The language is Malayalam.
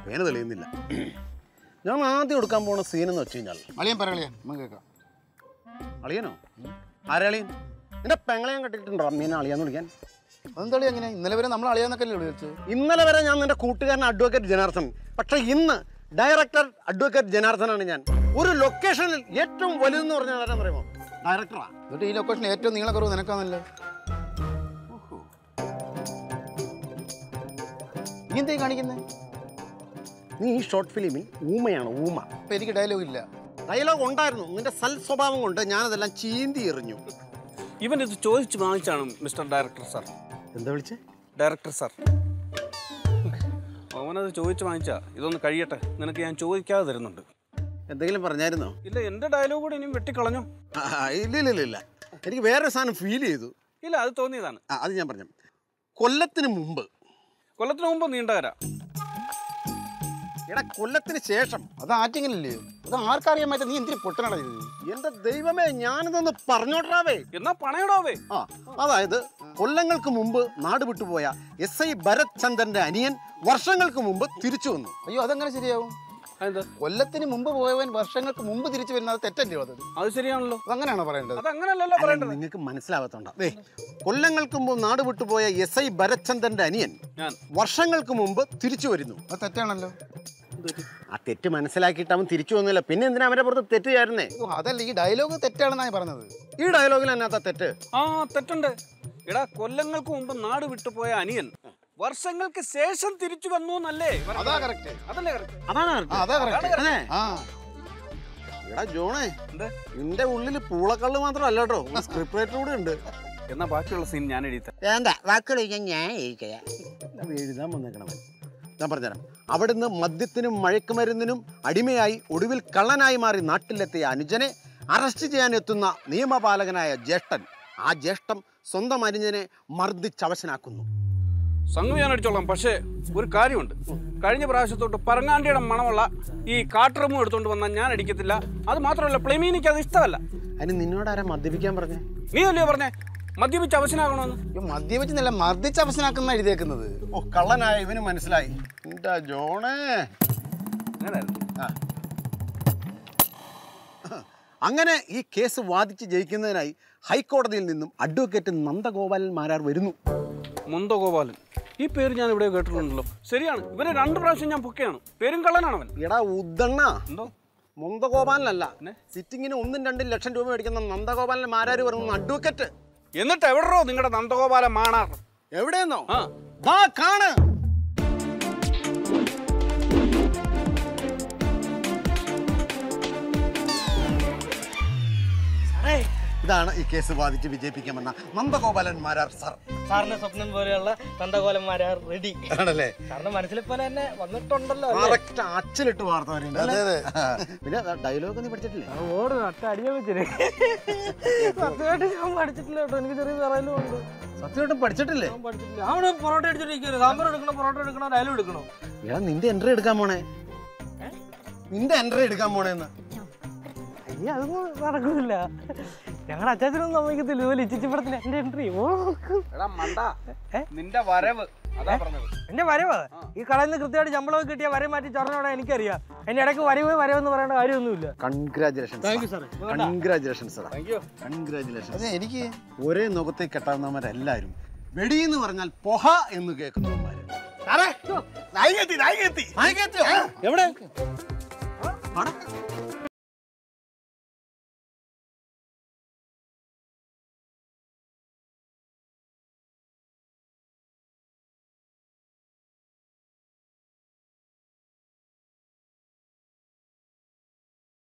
പേന തെളിയുന്നില്ല ഞാൻ ആദ്യം എടുക്കാൻ പോണ സീൻ എന്ന് വെച്ച് കഴിഞ്ഞാൽ അളിയൻ പറയളിയാ നമുക്ക് കേൾക്കാം അളിയനോ ആരളിയൻ നിന്റെ പെങ്ങളെയും കെട്ടിട്ടുണ്ടോ അമ്മീനെ അളിയാന്ന് വിളിക്കാൻ അതെന്താളി അങ്ങനെ ഇന്നലെ വരെ നമ്മൾ അളിയാന്നൊക്കെ അല്ലേ വിളിച്ചത് ഇന്നലെ വരെ ഞാൻ നിന്റെ കൂട്ടുകാരൻ അഡ്വക്കേറ്റ് ജനാർദ്ദൻ പക്ഷെ ഇന്ന് ഡയറക്ടർ അഡ്വക്കേറ്റ് ജനാർദ്ദനാണ് ഞാൻ ഒരു ലൊക്കേഷനിൽ ഏറ്റവും വലുതെന്ന് പറഞ്ഞാൽ ആരാന്ന് പറയുമോ ഡയറക്ടറാ എന്നിട്ട് ഈ ലൊക്കേഷൻ ഏറ്റവും നീളക്കുറവ് നിനക്കാന്നല്ലേ നീ എന്തേ കാണിക്കുന്നത് നീ ഈ ഷോർട്ട് ഫിലിമിൽ ഊമയാണ് ഊമ ഇപ്പൊ എനിക്ക് ഡയലോഗ് ഇല്ല ഡയലോഗ് ഉണ്ടായിരുന്നു നിന്റെ സൽ സ്വഭാവം കൊണ്ട് ഞാനതെല്ലാം ചീന്തി എറിഞ്ഞു ഇവൻ ഇത് ചോദിച്ച് വാങ്ങിച്ചാണ് മിസ്റ്റർ ഡയറക്ടർ സാർ എന്താ വിളിച്ചേ ഡയറക്ടർ സാർ അവനത് ചോദിച്ച് വാങ്ങിച്ചാ ഇതൊന്ന് കഴിയട്ടെ നിനക്ക് ഞാൻ ചോദിക്കാതെ തരുന്നുണ്ട് എന്തെങ്കിലും പറഞ്ഞായിരുന്നോ ഇല്ല എൻ്റെ ഡയലോഗ് കൂടി ഇനിയും വെട്ടിക്കളഞ്ഞു ആ, ഇല്ല ഇല്ല ഇല്ല ഇല്ല എനിക്ക് വേറെ സാധനം ഫീൽ ചെയ്തു ഇല്ല അത് തോന്നിയതാണ് ആ, അത് ഞാൻ പറഞ്ഞു കൊല്ലത്തിന് മുമ്പ് കൊല്ലത്തിന് മുമ്പ് നീണ്ടകര എടാ കൊല്ലത്തിന് ശേഷം അത് ആറ്റിങ്ങനല്ലേ അത് ആർക്കറിയാൻ പറ്റാ നീ എന്തിനു പൊട്ടനടാ ഇത് എന്റെ ദൈവമേ ഞാനിതൊന്ന് പറഞ്ഞോട്ടാവേ എന്നാ പണയടാവേ ആ അതായത് കൊല്ലങ്ങൾക്ക് മുമ്പ് നാട് വിട്ടുപോയ എസ് ഐ ഭരത് ചന്ദ്രന്റെ അനിയൻ വർഷങ്ങൾക്ക് മുമ്പ് തിരിച്ചു വന്നു അയ്യോ അതെങ്ങനെ ശരിയാവും അതെന്താ കൊല്ലത്തിന് മുമ്പ് പോയവൻ വർഷങ്ങൾക്ക് മുമ്പ് തിരിച്ചു വരുന്നത് അത് തെറ്റല്ലേ അത് അത് ശരിയാണല്ലോ അതങ്ങനെയാണോ പറയേണ്ടത് അത് അങ്ങനല്ലല്ലോ പറയേണ്ടത് നിങ്ങൾക്ക് മനസ്സിലാവാത്തോണ്ടാ ദേ കൊല്ലങ്ങൾക്ക് മുമ്പ് നാട് വിട്ടുപോയ എസ് ഐ ഭരത് ചന്ദ്രന്റെ അനിയൻ ഞാൻ വർഷങ്ങൾക്ക് മുമ്പ് തിരിച്ചു വരുന്നു അത് തെറ്റാണല്ലോ ആ തെറ്റ് മനസ്സിലാക്കിയിട്ട് അവൻ തിരിച്ചു വന്നില്ല പിന്നെ എന്തിനാ അവന്റെ പുറത്ത് തെറ്റ് ചേരുന്നേ ഓ, അതല്ല ഈ ഡയലോഗ് തെറ്റാണെന്നാണ് പറഞ്ഞത് ഈ ഡയലോഗിൽ എന്നാത്ത തെറ്റ് ആ തെറ്റുണ്ട് എടാ കൊല്ലങ്ങൾക്ക് മുമ്പ് നാട് വിട്ടുപോയ അനിയൻ വർഷങ്ങൾക്ക് ശേഷം തിരിച്ചു വന്നു എന്നല്ലേ പറഞ്ഞത്? അതാ കറക്റ്റ് അതല്ലേ correct? അതാണ് ആ അതാ കറക്റ്റ് അതെ ആ എടാ ജോണേ എന്ത്? നിന്റെ ഉള്ളിൽ പൂളക്കള്ള് മാത്രമല്ല കേട്ടോ സ്ക്രിപ്റ്റ് റൈറ്റർ കൂടെ ഉണ്ട് എന്നാ ബാക്കിയുള്ള സീൻ ഞാൻ എഴുതി വേണ്ട വാക്കുകൾ ഞാൻ എഴുതാൻ വന്നേക്കണവൻ ഞാൻ പറഞ്ഞുതരാം അവിടുന്ന് മദ്യത്തിനും മയക്കുമരുന്നിനും അടിമയായി ഒടുവിൽ കള്ളനായി മാറി നാട്ടിലെത്തിയ അനുജനെ അറസ്റ്റ് ചെയ്യാൻ എത്തുന്ന നിയമപാലകനായ ജ്യേഷ്ഠൻ ആ ജ്യേഷ്ഠം സ്വന്തം അനുജനെ മർദ്ദിച്ചവശനാക്കുന്നു സംഗതി ഞാൻ അടിച്ചോളാം പക്ഷേ ഒരു കാര്യമുണ്ട് കഴിഞ്ഞ പ്രാവശ്യത്തോട്ട് പറങ്ങാണ്ടിയുടെ മണമുള്ള ഈ കാട്ടറമു എടുത്തോണ്ട് വന്നാൽ ഞാൻ അടിക്കത്തില്ല അത് മാത്രമല്ല പ്ലെമീനിക്ക് അത് ഇഷ്ടമല്ല അതിന് നിന്നോടാരാ മദ്യപിക്കാൻ പറഞ്ഞേ നീ അല്ലയോ പറഞ്ഞേ മദ്യപിച്ച് അവശനാകണമെന്ന് ഈ മദ്യപിച്ച് നല്ല മർദ്ദിച്ച് അവസനാക്കുന്ന എഴുതിയേക്കുന്നത് ഓ കള്ളനായ ഇവന് മനസ്സിലായി എന്താ ജോണേ അങ്ങനെയായിരുന്നു ആ. അങ്ങനെ ഈ കേസ് വാദിച്ച് ജയിക്കുന്നതിനായി ഹൈക്കോടതിയിൽ നിന്നും അഡ്വക്കേറ്റ് നന്ദഗോപാലൻ മാരാർ വരുന്നു മുന്തഗോപാലൻ ഈ പേര് ഞാൻ ഇവിടെ കേട്ടിട്ടുണ്ടല്ലോ ശരിയാണ് ഇവരെ രണ്ട് പ്രാവശ്യം ഞാൻ പൊക്കെയാണ് പേരും കള്ളനാണ് അവൻ എടാ ഉദ്ദണ്ണ എന്തോ നന്ദഗോപാലനല്ല സിറ്റിങ്ങിന് ഒന്നും രണ്ടും ലക്ഷം രൂപ മേടിക്കുന്ന നന്ദഗോപാലൻ മാരാര് പറയുന്ന അഡ്വക്കേറ്റ് എന്നിട്ട് എവിടെയോ നിങ്ങളുടെ നന്ദഗോപാലൻ മാണാർ എവിടെയെന്നോ ആ ദാ കാണ് ഇതാണ് ഈ കേസ് വാദിച്ച് വിജയിപ്പിക്കാമെന്ന നന്ദഗോപാലൻ മാരാർ സാർ സാറിന്റെ സ്വപ്നം പോലെയുള്ള നന്ദകോലന്മാരെ റെഡി ആണല്ലേ സാറിന്റെ മനസ്സിൽ പോലെ തന്നെ വന്നിട്ടുണ്ടല്ലോ കറക്റ്റ് അച്ചിലിട്ട് വാർത്തവരുണ്ട് അതെ അതെ പിന്നെ ഡയലോഗ് നീ പഠിച്ചിട്ടില്ലേ ഓട് നട്ട അടിയാൻ വെച്ചിട്ട് സത്യമായിട്ട് ഞാൻ പഠിച്ചിട്ടില്ല കേട്ടോ എനിക്ക് ചെറിയ വിറയലും ഉണ്ട് സത്യമായിട്ടും പഠിച്ചിട്ടില്ലേ ഞാൻ പഠിച്ചിട്ടില്ല അവിടെ പൊറോട്ട അടിച്ചിട്ടിരിക്കുന്നു സാമ്പാർ എടുക്കണോ പൊറോട്ട എടുക്കണോ ഡയലും എടുക്കണോ എടാ നിന്റെ എൻട്രി എടുക്കാൻ പോണേ നിന്റെ എൻട്രി എടുക്കാൻ പോണേന്ന് അയ്യ അതൊന്നും നടക്കുന്നില്ല ഞങ്ങളുടെ അച്ചാച്ചനൊന്നും സമ്മതിക്കത്തില്ല ഇതുപോലെ ഇച്ചിച്ചി പടത്തിൽ എന്റെ എൻട്രി ഓ എടാ മണ്ട ഏ? നിന്റെ വരവ് അതാ പറഞ്ഞത് എന്റെ വരവ് ഈ കടയിൽ നിന്ന് കൃത്യമായിട്ട് ശമ്പളമൊക്കെ കിട്ടിയ വരവ് മാറ്റി ചൊറഞ്ഞോടെ എനിക്കറിയാം അതിന്റെ ഇടയ്ക്ക് വരവ് വരവെന്ന് പറയേണ്ട കാര്യമൊന്നുമില്ല കൺഗ്രാചുലേഷൻ താങ്ക് യു സാറേ congratulation sir thank you congratulation അതെ എനിക്ക് ഒരേ മുഖത്തെ കെട്ടാവുന്നവരെല്ലാരും വെടി എന്ന് പറഞ്ഞാൽ പൊഹ എന്ന് കേൾക്കുന്നവന്മാര് സാറേ, നായികയെത്തി, നായികയെത്തി. നായികയെത്തിയോ? എവിടെ ആടാ.